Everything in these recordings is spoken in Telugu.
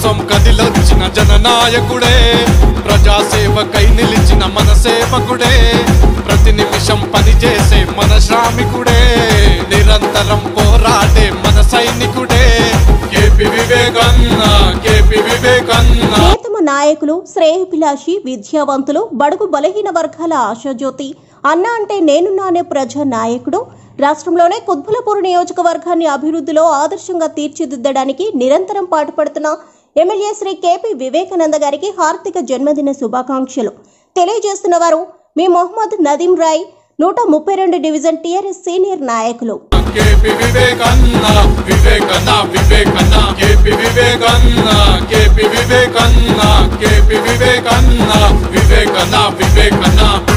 కోసం కదిలొచ్చిన జననాయకుడే ప్రజాసేవకై నిలిచిన మన సేవకుడే ప్రతి నిమిషం పనిచేసే మన శ్రామికుడే నిరంతరం పోరాడే మన సైనికుడే కేపి వివేకన్న కేపి వివేకన్న ప్రియతమ నాయకులు శ్రేయభిలాషి విద్యావంతులు బడుగు బలహీన వర్గాల ఆశాజ్యోతి అన్న అంటే నేనున్నానే ప్రజా నాయకుడు రాష్ట్రంలోనే కుత్బులపూర్ నియోజకవర్గాన్ని అభివృద్ధిలో ఆదర్శంగా తీర్చిదిద్దడానికి నిరంతరం పాటుపడుతున్న ఎమ్మెల్యే శ్రీ కేపీ వివేకానంద గారికి హార్దిక జన్మదిన శుభాకాంక్షలు తెలియజేస్తున్న వారు మీ మొహమ్మద్ నదీం రాయ్ నూట ముప్పై రెండు డివిజన్ టీఆర్ఎస్ సీనియర్ నాయకులు KP Vivekanna Vivekanna Vivekanna KP Vivekanna KP Vivekanna KP Vivekanna Vivekanna Vivekanna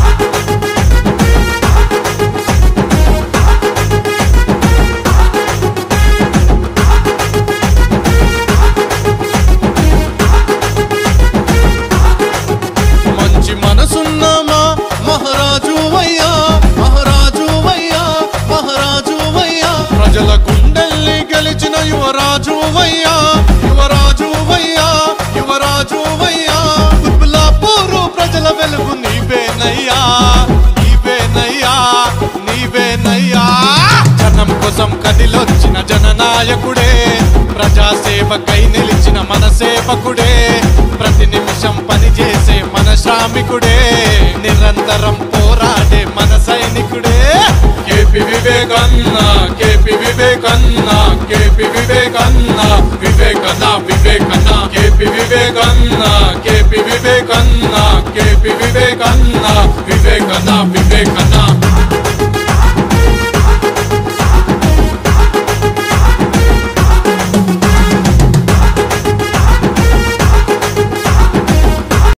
మంచి మనసున్నామా మహారాజు అయ్యా మహారాజు అయ్యా మహారాజు అయ్యా ప్రజల గుండెల్ని గెలిచిన యువరాజు అయ్యా యువరాజు అయ్యా యువరాజు అయ్యా కుత్బుల్లాపూరు ప్రజల వెలుగు నీవేనయ్యా నీవేనయ్యా నీవేనయ్యా జనం కోసం కదిలొచ్చిన జననాయకుడే ప్రజాసేవకై నిలిచిన మన సేవకుడే ప్రతి నిమిషం పనిచేసే మన శ్రామికుడే నిరంతరం పోరాడే మన సైనికుడే KP Vivekanna KP Vivekanna KP Vivekanna Vivekanna Vivekanna KP Vivekanna KP Vivekanna KP వివేకన్న